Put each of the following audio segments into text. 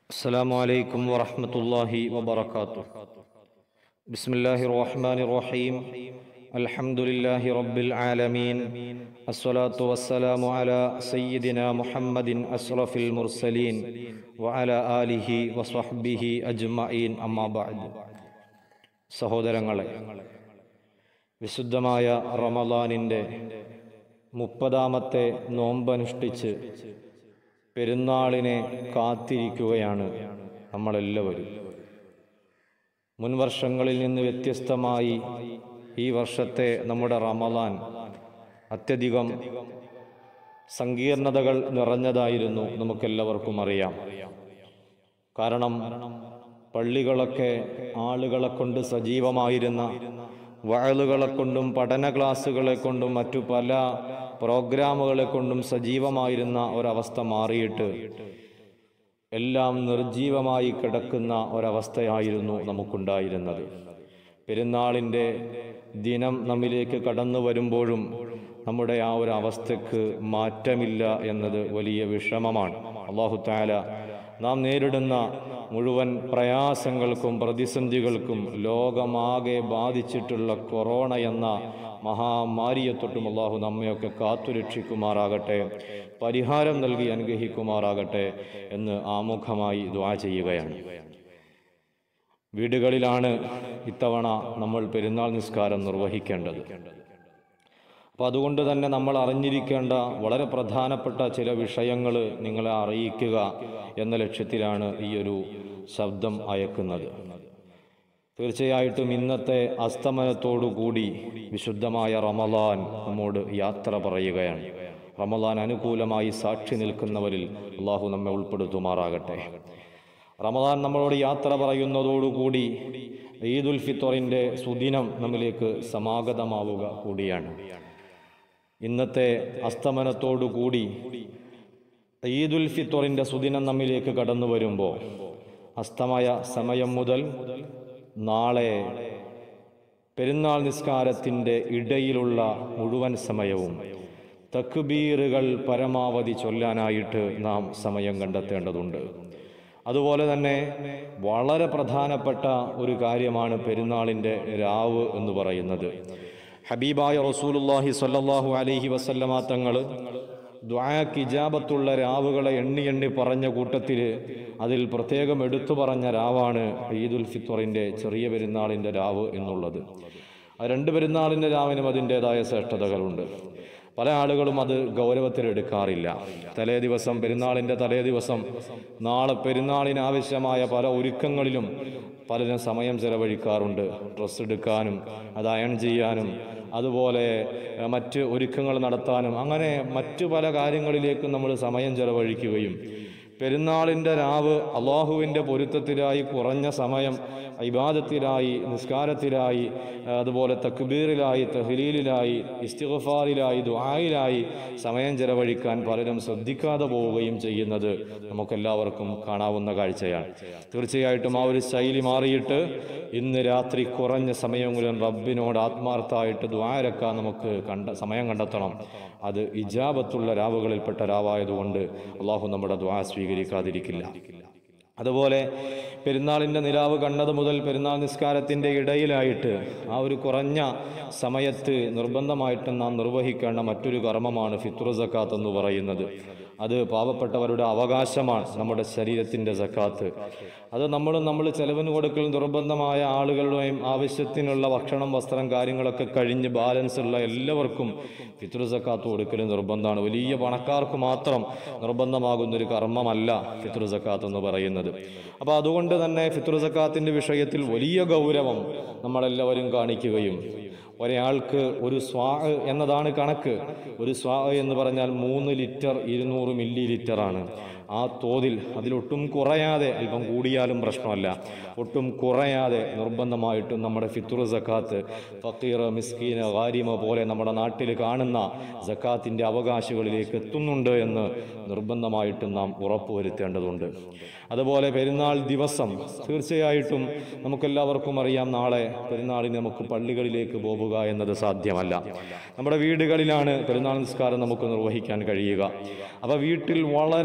السلام عليكم ورحمة الله وبركاته بسم الله الرحمن الرحيم الحمد لله رب العالمين الصلاة والسلام على سيدنا محمد أشرف المرسلين وعلى آله وصحبه أجمعين أما بعد സഹോദരങ്ങളെ വിശുദ്ധമായ റമദാനിൻ്റെ മുപ്പതാമത്തെ നോമ്പനുഷ്ഠിച്ച് പെരുന്നാളിനെ കാത്തിരിക്കുകയാണ് നമ്മളെല്ലാവരും മുൻ വർഷങ്ങളിൽ നിന്ന് വ്യത്യസ്തമായി ഈ വർഷത്തെ നമ്മുടെ റമദാൻ അത്യധികം സങ്കീർണതകൾ നിറഞ്ഞതായിരുന്നു നമുക്കെല്ലാവർക്കും അറിയാം കാരണം പള്ളികളൊക്കെ ആളുകളെ കൊണ്ട് സജീവമായിരുന്ന വയലുകളെ കൊണ്ടും പഠന ക്ലാസ്സുകളെ കൊണ്ടും മറ്റു പല പ്രോഗ്രാമുകളെ കൊണ്ടും സജീവമായിരുന്ന ഒരവസ്ഥ മാറിയിട്ട് എല്ലാം നിർജീവമായി കിടക്കുന്ന ഒരവസ്ഥയായിരുന്നു നമുക്കുണ്ടായിരുന്നത് പെരുന്നാളിൻ്റെ ദിനം നമ്മിലേക്ക് കടന്നു വരുമ്പോഴും നമ്മുടെ ആ ഒരു അവസ്ഥക്ക് മാറ്റമില്ല എന്നത് വലിയ വിഷമമാണ് അള്ളാഹു താല നാം നേരിടുന്ന മുഴുവൻ പ്രയാസങ്ങൾക്കും പ്രതിസന്ധികൾക്കും ലോകമാകെ ബാധിച്ചിട്ടുള്ള കൊറോണ എന്ന മഹാമാരിയെ തൊട്ടും അള്ളാഹു നമ്മയൊക്കെ കാത്തുരക്ഷിക്കുമാറാകട്ടെ പരിഹാരം നൽകി അനുഗ്രഹിക്കുമാറാകട്ടെ എന്ന് ആമുഖമായി ദ്വാ ചെയ്യുകയാണ് വീടുകളിലാണ് ഇത്തവണ നമ്മൾ പെരുന്നാൾ നിസ്കാരം നിർവഹിക്കേണ്ടത് അപ്പോൾ അതുകൊണ്ട് തന്നെ നമ്മൾ അറിഞ്ഞിരിക്കേണ്ട വളരെ പ്രധാനപ്പെട്ട ചില വിഷയങ്ങൾ നിങ്ങളെ അറിയിക്കുക എന്ന ലക്ഷ്യത്തിലാണ് ഈ ഒരു ശബ്ദം അയക്കുന്നത് തീർച്ചയായിട്ടും ഇന്നത്തെ അസ്തമനത്തോടുകൂടി വിശുദ്ധമായ റമലാൻ നമ്മോട് യാത്ര പറയുകയാണ് റമലാൻ അനുകൂലമായി സാക്ഷി നിൽക്കുന്നവരിൽ അള്ളാഹു നമ്മെ ഉൾപ്പെടുത്തുമാറാകട്ടെ റമദാൻ നമ്മളോട് യാത്ര പറയുന്നതോടുകൂടി ഈദുൽ ഫിത്തറിൻ്റെ സുദിനം നമ്മിലേക്ക് സമാഗതമാവുക കൂടിയാണ് ഇന്നത്തെ അസ്തമനത്തോടുകൂടി ഈദുൽ ഫിത്തറിൻ്റെ സുദിനം നമ്മിലേക്ക് കടന്നു വരുമ്പോൾ അസ്തമയ സമയം മുതൽ നാളെ പെരുന്നാൾ നിസ്കാരത്തിൻ്റെ ഇടയിലുള്ള മുഴുവൻ സമയവും തക്ബീറുകൾ പരമാവധി ചൊല്ലാനായിട്ട് നാം സമയം കണ്ടെത്തേണ്ടതുണ്ട് അതുപോലെ തന്നെ വളരെ പ്രധാനപ്പെട്ട ഒരു കാര്യമാണ് പെരുന്നാളിൻ്റെ രാവ് എന്ന് പറയുന്നത് ഹബീബായ റസൂലുല്ലാഹി സ്വല്ലല്ലാഹു അലൈഹി വസല്ലമ തങ്ങൾ ദ്വായക്ക് ഇജാബത്തുള്ള രാവുകളെ എണ്ണി എണ്ണി പറഞ്ഞ കൂട്ടത്തിൽ അതിൽ പ്രത്യേകം എടുത്തു പറഞ്ഞ രാവാണ് ഈദുൽ ഫിത്വറിൻ്റെ ചെറിയ പെരുന്നാളിൻ്റെ രാവ് എന്നുള്ളത് ആ രണ്ട് പെരുന്നാളിൻ്റെ രാവിനും അതിൻ്റെതായ ശ്രേഷ്ഠതകളുണ്ട് പല ആളുകളും അത് ഗൗരവത്തിലെടുക്കാറില്ല തലേ ദിവസം പെരുന്നാളിൻ്റെ തലേ ദിവസം നാളെ പെരുന്നാളിന് ആവശ്യമായ പല ഒരുക്കങ്ങളിലും പലരും സമയം ചെലവഴിക്കാറുണ്ട് ഡ്രസ്സ് എടുക്കാനും അത് അയൺ ചെയ്യാനും അതുപോലെ മറ്റ് ഒരുക്കങ്ങൾ നടത്താനും അങ്ങനെ മറ്റു പല കാര്യങ്ങളിലേക്കും നമ്മൾ സമയം ചെലവഴിക്കുകയും പെരുന്നാളിൻ്റെ രാവ് അള്ളാഹുവിൻ്റെ പൊരുത്തത്തിലായി കുറഞ്ഞ സമയം ഇബാദത്തിലായി നിസ്കാരത്തിലായി അതുപോലെ തക്ബീറിലായി തഹ്ലീലിലായി ഇസ്തിഗ്ഫാറിലായി ദുആയിലായി സമയം ചെലവഴിക്കാൻ പലരും ശ്രദ്ധിക്കാതെ പോവുകയും ചെയ്യുന്നത് നമുക്കെല്ലാവർക്കും കാണാവുന്ന കാഴ്ചയാണ് തീർച്ചയായിട്ടും ആ ഒരു ശൈലി മാറിയിട്ട് ഇന്ന് രാത്രി കുറഞ്ഞ സമയങ്ങളിൽ റബ്ബിനോട് ആത്മാർത്ഥമായിട്ട് ദ്വാരക്കാൻ നമുക്ക് കണ്ട സമയം കണ്ടെത്തണം അത് ഇജാബത്തുള്ള രാവുകളിൽപ്പെട്ട രാവായതുകൊണ്ട് അള്ളാഹു നമ്മുടെ ദ്വാ സ്വീകരിക്കാതിരിക്കില്ല അതുപോലെ പെരുന്നാളിൻ്റെ നിലാവ് കണ്ടത് മുതൽ പെരുന്നാൾ നിസ്കാരത്തിൻ്റെ ഇടയിലായിട്ട് ആ ഒരു കുറഞ്ഞ സമയത്ത് നിർബന്ധമായിട്ടും നാം നിർവഹിക്കേണ്ട മറ്റൊരു കർമ്മമാണ് ഫിത്രു സക്കാത്ത് എന്ന് പറയുന്നത് അത് പാവപ്പെട്ടവരുടെ അവകാശമാണ് നമ്മുടെ ശരീരത്തിൻ്റെ സക്കാത്ത് അത് നമ്മൾ നമ്മൾ ചെലവിന് കൊടുക്കൽ നിർബന്ധമായ ആളുകളുടെയും ആവശ്യത്തിനുള്ള ഭക്ഷണം വസ്ത്രം കാര്യങ്ങളൊക്കെ കഴിഞ്ഞ് ബാലൻസ് ഉള്ള എല്ലാവർക്കും ഫിത്രു സക്കാത്ത് കൊടുക്കൽ നിർബന്ധമാണ് വലിയ പണക്കാർക്ക് മാത്രം നിർബന്ധമാകുന്ന ഒരു കർമ്മമല്ല ഫിത്രു സക്കാത്ത് എന്ന് പറയുന്നത് അപ്പോൾ അതുകൊണ്ട് തന്നെ ഫിത്രു സക്കാത്തിൻ്റെ വിഷയത്തിൽ വലിയ ഗൗരവം നമ്മളെല്ലാവരും കാണിക്കുകയും ഒരാൾക്ക് ഒരു സ്വാ എന്നതാണ് കണക്ക് ഒരു സ്വാ എന്ന് പറഞ്ഞാൽ മൂന്ന് ലിറ്റർ ഇരുന്നൂറ് മില്ലി ലിറ്ററാണ് ആ തോതിൽ അതിലൊട്ടും കുറയാതെ അല്പം കൂടിയാലും പ്രശ്നമല്ല ഒട്ടും കുറയാതെ നിർബന്ധമായിട്ടും നമ്മുടെ ഫിത്തുർ സക്കാത്ത് ഫക്കീർ മിസ്കീന് ഗാരിമ പോലെ നമ്മുടെ നാട്ടിൽ കാണുന്ന സക്കാത്തിൻ്റെ അവകാശികളിലേക്ക് എത്തുന്നുണ്ട് എന്ന് നിർബന്ധമായിട്ടും നാം ഉറപ്പുവരുത്തേണ്ടതുണ്ട് അതുപോലെ പെരുന്നാൾ ദിവസം തീർച്ചയായിട്ടും നമുക്കെല്ലാവർക്കും അറിയാം നാളെ പെരുന്നാളിന് നമുക്ക് പള്ളികളിലേക്ക് പോവുക എന്നത് സാധ്യമല്ല നമ്മുടെ വീടുകളിലാണ് പെരുന്നാൾ നിസ്കാരം നമുക്ക് നിർവഹിക്കാൻ കഴിയുക അപ്പോൾ വീട്ടിൽ വളരെ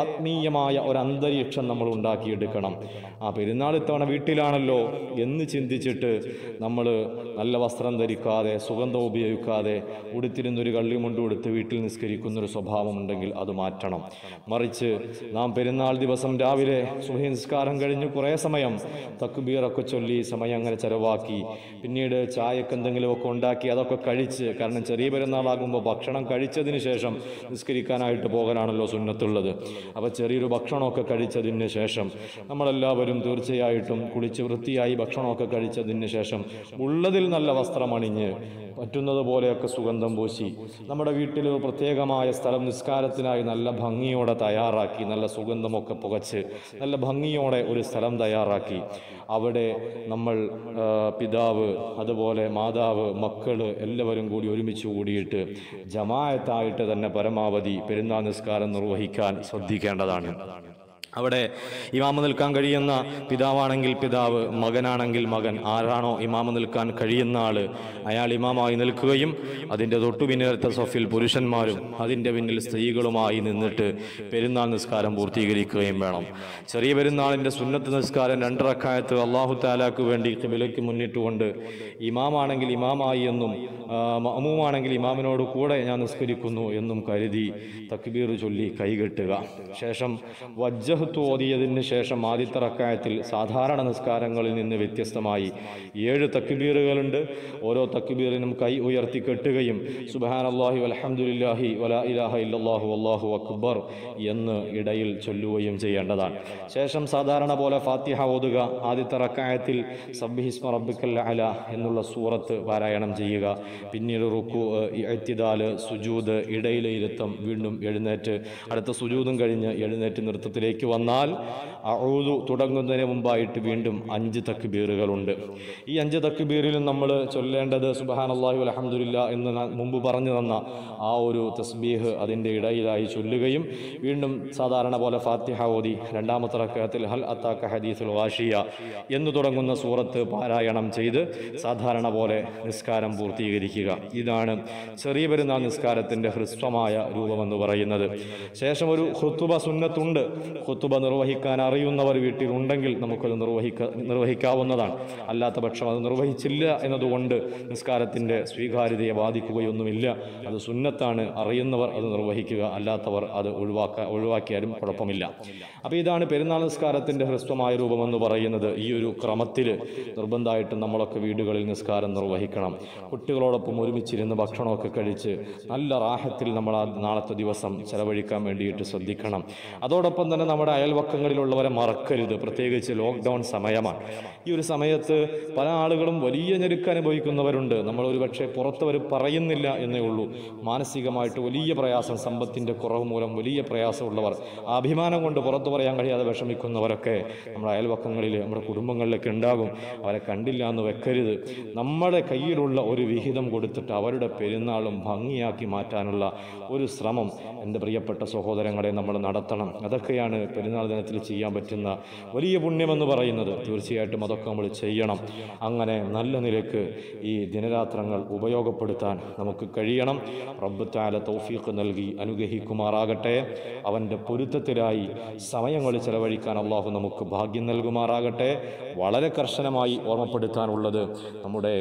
ആത്മീയമായ ഒരു അന്തരീക്ഷം നമ്മൾ ഉണ്ടാക്കിയെടുക്കണം ആ പെരുന്നാൾ ഇത്തവണ വീട്ടിലാണല്ലോ എന്ന് ചിന്തിച്ചിട്ട് നമ്മൾ നല്ല വസ്ത്രം ധരിക്കാതെ സുഗന്ധം ഉപയോഗിക്കാതെ ഉടുത്തിരുന്നൊരു കള്ളിമുണ്ട് ഉടുത്ത് വീട്ടിൽ നിസ്കരിക്കുന്നൊരു സ്വഭാവമുണ്ടെങ്കിൽ അത് മാറ്റണം മറിച്ച് നാം പെരുന്നാൾ ദിവസം രാവിലെ സുബഹി നിസ്കാരം കഴിഞ്ഞ് കുറേ സമയം തക്കുബീറൊക്കെ ചൊല്ലി സമയം അങ്ങനെ ചെലവാക്കി പിന്നീട് ചായക്ക് എന്തെങ്കിലുമൊക്കെ ഉണ്ടാക്കി അതൊക്കെ കഴിച്ച് കാരണം ചെറിയ പെരുന്നാളാകുമ്പോൾ ഭക്ഷണം കഴിച്ചതിന് ശേഷം നിസ്കരിക്കാനായിട്ട് പോകാനാണല്ലോ സുന്നത്തുള്ളത് അപ്പോൾ ചെറിയൊരു ഭക്ഷണമൊക്കെ കഴിച്ചതിന് ശേഷം നമ്മളെല്ലാവരും തീർച്ചയായിട്ടും കുളിച്ച് വൃത്തിയായി ഭക്ഷണമൊക്കെ കഴിച്ചതിന് ശേഷം ഉള്ളതിൽ നല്ല വസ്ത്രമണിഞ്ഞ് പറ്റുന്നത് പോലെയൊക്കെ സുഗന്ധം പൂശി നമ്മുടെ വീട്ടിൽ ഒരു പ്രത്യേകമായ സ്ഥലം നിസ്കാരത്തിനായി നല്ല ഭംഗിയോടെ തയ്യാറാക്കി നല്ല സുഗന്ധമൊക്കെ പുകച്ച് നല്ല ഭംഗിയോടെ ഒരു സ്ഥലം തയ്യാറാക്കി അവിടെ നമ്മൾ ആ, പിതാവ് അതുപോലെ മാതാവ് മക്കള് എല്ലാവരും കൂടി ഒരുമിച്ച് കൂടിയിട്ട് ജമായത്തായിട്ട് തന്നെ പരമാവധി പെരുന്നാൾ നിസ്കാരം നിർവഹിക്കാൻ ശ്രദ്ധിക്കേണ്ടതാണ് അവിടെ ഇമാമ നിൽക്കാൻ കഴിയുന്ന പിതാവാണെങ്കിൽ പിതാവ് മകനാണെങ്കിൽ മകൻ ആരാണോ ഇമാമ നിൽക്കാൻ കഴിയുന്ന ആള് അയാൾ ഇമാമായി നിൽക്കുകയും അതിൻ്റെ തൊട്ടു പിന്നിലത്തെ സഫിൽ പുരുഷന്മാരും അതിൻ്റെ പിന്നിൽ സ്ത്രീകളുമായി നിന്നിട്ട് പെരുന്നാൾ നിസ്കാരം പൂർത്തീകരിക്കുകയും വേണം ചെറിയ പെരുന്നാളിൻ്റെ സുന്നത്ത് നിസ്കാരം രണ്ടിറക്കായത്ത് അള്ളാഹു താലാക്ക് വേണ്ടി കിബിലയ്ക്ക് മുന്നിട്ടുകൊണ്ട് ഇമാമാണെങ്കിൽ ഇമാമായി എന്നും ആ, മഅമൂമാണെങ്കിൽ ഇമാമിനോട് കൂടെ ഞാൻ നിസ്കരിക്കുന്നു എന്നും കരുതി തക്ബീർ ചൊല്ലി കൈകെട്ടുക ശേഷം വജ്ജഹത്ത് ഓതിയതിന് ശേഷം ആദ്യത്തെ റക്കായത്തിൽ സാധാരണ നിസ്കാരങ്ങളിൽ നിന്ന് വ്യത്യസ്തമായി ഏഴ് തക്ബീറുകളുണ്ട് ഓരോ തക്ബീറിനും കൈ ഉയർത്തി കെട്ടുകയും സുബാൻ അള്ളാഹി അലഹമുല്ലാഹി വലാ ഇലാഹ ഇല്ലല്ലാഹു അല്ലാഹു അക്ബർ എന്ന് ഇടയിൽ ചൊല്ലുകയും ചെയ്യേണ്ടതാണ് ശേഷം സാധാരണ പോലെ ഫാത്തിഹ ഓതുക ആദ്യത്തെ റക്കായത്തിൽ സബ്ബിഹിസ്മ റബ്ബിക്കൽ അല എന്നുള്ള സൂറത്ത് പാരായണം ചെയ്യുക പിന്നീട് റുക്കു എത്തിദാല് സുജൂദ് ഇടയിലെ ഇരുത്തം വീണ്ടും എഴുന്നേറ്റ് അടുത്ത സുജൂദും കഴിഞ്ഞ് എഴുന്നേറ്റ് നൃത്തത്തിലേക്ക് വന്നാൽ അഊദു തുടങ്ങുന്നതിന് മുമ്പായിട്ട് വീണ്ടും അഞ്ച് തക്ബീറുകളുണ്ട് ഈ അഞ്ച് തക്ബീറിലും നമ്മൾ ചൊല്ലേണ്ടത് സുബഹാൻ അള്ളാഹു അലഹമുല്ല എന്ന് ഞാൻ മുമ്പ് പറഞ്ഞു തന്ന ആ ഒരു തസ്ബീഹ് അതിൻ്റെ ഇടയിലായി ചൊല്ലുകയും വീണ്ടും സാധാരണ പോലെ ഫാത്തിഹ ഓതി രണ്ടാമത്തെ റക്കത്തിൽ ഹൽ അത്താക്ക ഹദീസുൽ വാഷിയ എന്ന് തുടങ്ങുന്ന സൂറത്ത് പാരായണം ചെയ്ത് സാധാരണ പോലെ നിസ്കാരം പൂർത്തീകരിക്കുക ഇതാണ് ചെറിയ പെരുന്നാൾ നിസ്കാരത്തിൻ്റെ ഹ്രസ്വമായ രൂപമെന്ന് പറയുന്നത് ശേഷം ഒരു ഹുത്തുബ സുന്നത്തുണ്ട് ഹുത്തുബ നിർവഹിക്കാൻ അറിയുന്നവർ വീട്ടിലുണ്ടെങ്കിൽ നമുക്കത് നിർവഹിക്ക നിർവഹിക്കാവുന്നതാണ് അല്ലാത്ത പക്ഷം അത് നിർവഹിച്ചില്ല എന്നതുകൊണ്ട് നിസ്കാരത്തിൻ്റെ സ്വീകാര്യതയെ ബാധിക്കുകയൊന്നുമില്ല അത് സുന്നത്താണ് അറിയുന്നവർ അത് നിർവഹിക്കുക അല്ലാത്തവർ അത് ഒഴിവാക്ക ഒഴിവാക്കിയാലും കുഴപ്പമില്ല അപ്പോൾ ഇതാണ് പെരുന്നാൾ നിസ്കാരത്തിൻ്റെ ഹ്രസ്വമായ രൂപമെന്ന് പറയുന്നത് ഈ ഒരു ക്രമത്തിൽ നിർബന്ധമായിട്ടും നമ്മളൊക്കെ വീടുകളിൽ നിസ്കാരം നിർവഹിക്കണം കുട്ടികളോടൊപ്പം ഒരുമിച്ചിരുന്ന് ഭക്ഷണമൊക്കെ കഴിച്ച് നല്ല റാഹത്തിൽ നമ്മൾ ആ നാളത്തെ ദിവസം ചെലവഴിക്കാൻ വേണ്ടിയിട്ട് ശ്രദ്ധിക്കണം അതോടൊപ്പം തന്നെ നമ്മുടെ അയൽവക്കങ്ങളിലുള്ളവരെ മറക്കരുത് പ്രത്യേകിച്ച് ലോക്ക്ഡൗൺ സമയമാണ് ഈ ഒരു സമയത്ത് പല ആളുകളും വലിയ ഞെരുക്ക് അനുഭവിക്കുന്നവരുണ്ട് നമ്മൾ ഒരു പക്ഷേ പുറത്തവർ പറയുന്നില്ല എന്നേ ഉള്ളൂ മാനസികമായിട്ട് വലിയ പ്രയാസം സമ്പത്തിൻ്റെ കുറവ് മൂലം വലിയ പ്രയാസമുള്ളവർ ആ അഭിമാനം കൊണ്ട് പുറത്തു പറയാൻ കഴിയാതെ വിഷമിക്കുന്നവരൊക്കെ നമ്മുടെ അയൽവക്കങ്ങളിൽ നമ്മുടെ കുടുംബങ്ങളിലൊക്കെ ഉണ്ടാകും അവരെ കണ്ടില്ല എന്ന് വെക്കരുത് നമ്മുടെ കയ്യിലുള്ള ഒരു വിഹിതം കൊടുത്തിട്ട് അവരുടെ പെരുന്നാളും ഭംഗിയാക്കി മാറ്റാനുള്ള ഒരു ശ്രമം എൻ്റെ പ്രിയപ്പെട്ട സഹോദരങ്ങളെ നമ്മൾ നടത്തണം അതൊക്കെയാണ് പെരുന്നാൾ ദിനത്തിൽ ചെയ്യാൻ പറ്റുന്ന വലിയ പുണ്യമെന്ന് പറയുന്നത് തീർച്ചയായിട്ടും അതൊക്കെ നമ്മൾ ചെയ്യണം അങ്ങനെ നല്ല നിലയ്ക്ക് ഈ ദിനരാത്രങ്ങൾ ഉപയോഗപ്പെടുത്താൻ നമുക്ക് കഴിയണം റബ്ബ് താല തൗഫീഖ് നൽകി അനുഗ്രഹിക്കുമാറാകട്ടെ അവൻ്റെ പൊരുത്തത്തിലായി സമയങ്ങൾ ചെലവഴിക്കാൻ അള്ളാഹു നമുക്ക് ഭാഗ്യം നൽകുമാറാകട്ടെ വളരെ കർശനമായി ഓർമ്മപ്പെടുത്താനുള്ളത് നമ്മുടെ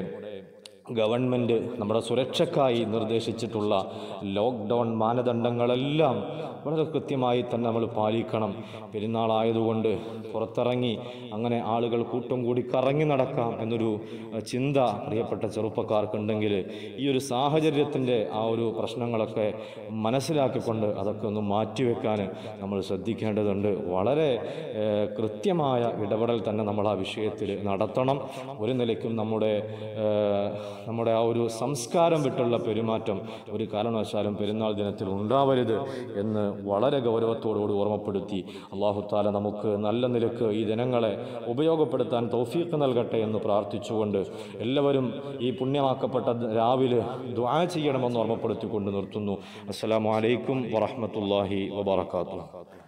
ഗവൺമെൻറ് നമ്മുടെ സുരക്ഷയ്ക്കായി നിർദ്ദേശിച്ചിട്ടുള്ള ലോക്ക്ഡൗൺ മാനദണ്ഡങ്ങളെല്ലാം വളരെ കൃത്യമായി തന്നെ നമ്മൾ പാലിക്കണം പെരുന്നാളായതുകൊണ്ട് പുറത്തിറങ്ങി അങ്ങനെ ആളുകൾ കൂട്ടം കൂടി കറങ്ങി നടക്കാം എന്നൊരു അഹ്, ചിന്ത പ്രിയപ്പെട്ട ചെറുപ്പക്കാർക്കുണ്ടെങ്കിൽ ഈ ഒരു സാഹചര്യത്തിൻ്റെ ആ ഒരു പ്രശ്നങ്ങളൊക്കെ മനസ്സിലാക്കിക്കൊണ്ട് അതൊക്കെ ഒന്ന് മാറ്റിവെക്കാൻ നമ്മൾ ശ്രദ്ധിക്കേണ്ടതുണ്ട് വളരെ ഏഹ്, കൃത്യമായ ഇടപെടൽ തന്നെ നമ്മൾ ആ വിഷയത്തിൽ നടത്തണം ഒരു നിലയ്ക്കും നമ്മുടെ ഏഹ്, നമ്മുടെ ആ ഒരു സംസ്കാരം വിട്ടുള്ള പെരുമാറ്റം ഒരു കാരണവശാലും പെരുന്നാൾ ദിനത്തിൽ ഉണ്ടാവരുത് എന്ന് വളരെ ഗൗരവത്തോടുകൂടി ഓർമ്മപ്പെടുത്തി അള്ളാഹുത്താല നമുക്ക് നല്ല നിലക്ക് ഈ ദിനങ്ങളെ ഉപയോഗപ്പെടുത്താൻ തൗഫീഖ് നൽകട്ടെ എന്ന് പ്രാർത്ഥിച്ചുകൊണ്ട് എല്ലാവരും ഈ പുണ്യമാക്കപ്പെട്ട രാവിലെ ദുആ ചെയ്യണമെന്ന് ഓർമ്മപ്പെടുത്തിക്കൊണ്ട് നിർത്തുന്നു അസ്സലാമു അലൈക്കും വറഹ്മത്തുള്ളാഹി വബറകാതുഹു